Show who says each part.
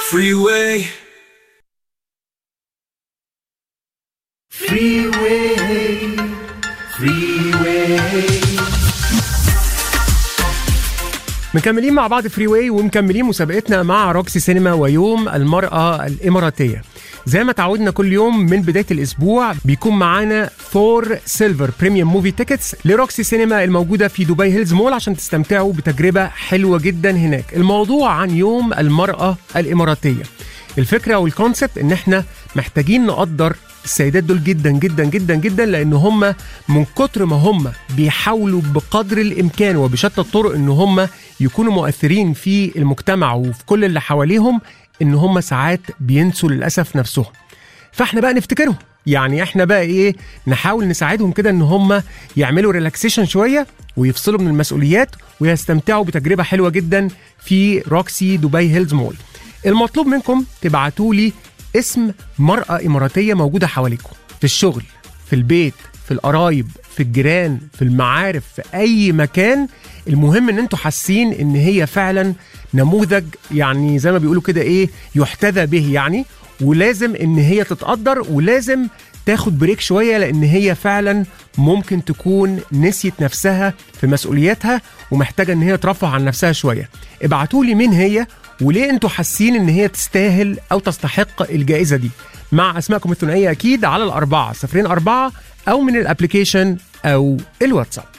Speaker 1: Freeway.
Speaker 2: Freeway, freeway.
Speaker 3: مكملين مع بعض فري واي ومكملين مسابقتنا مع روكسي سينما ويوم المرأة الإماراتية زي ما تعودنا كل يوم من بداية الأسبوع بيكون معانا فور سيلفر بريميوم موفي تيكتس لروكسي سينما الموجودة في دبي هيلز مول عشان تستمتعوا بتجربة حلوة جدا هناك الموضوع عن يوم المرأة الإماراتية الفكرة والكونسبت إن إحنا محتاجين نقدر السيدات دول جدا جدا جدا جدا لان هم من كتر ما هم بيحاولوا بقدر الامكان وبشتى الطرق ان هم يكونوا مؤثرين في المجتمع وفي كل اللي حواليهم ان هم ساعات بينسوا للاسف نفسهم فاحنا بقى نفتكرهم يعني احنا بقى ايه نحاول نساعدهم كده ان هم يعملوا ريلاكسيشن شويه ويفصلوا من المسؤوليات ويستمتعوا بتجربه حلوه جدا في روكسي دبي هيلز مول المطلوب منكم تبعتوا لي اسم مرأة إماراتية موجودة حواليكم في الشغل في البيت في القرايب في الجيران في المعارف في أي مكان المهم إن أنتوا حاسين إن هي فعلا نموذج يعني زي ما بيقولوا كده إيه يحتذى به يعني ولازم إن هي تتقدر ولازم تاخد بريك شويه لان هي فعلا ممكن تكون نسيت نفسها في مسؤولياتها ومحتاجه ان هي ترفع عن نفسها شويه ابعتوا لي مين هي وليه انتوا حاسين ان هي تستاهل او تستحق الجائزه دي مع اسمائكم الثنائيه اكيد على الاربعه صفرين اربعه او من الابلكيشن او الواتساب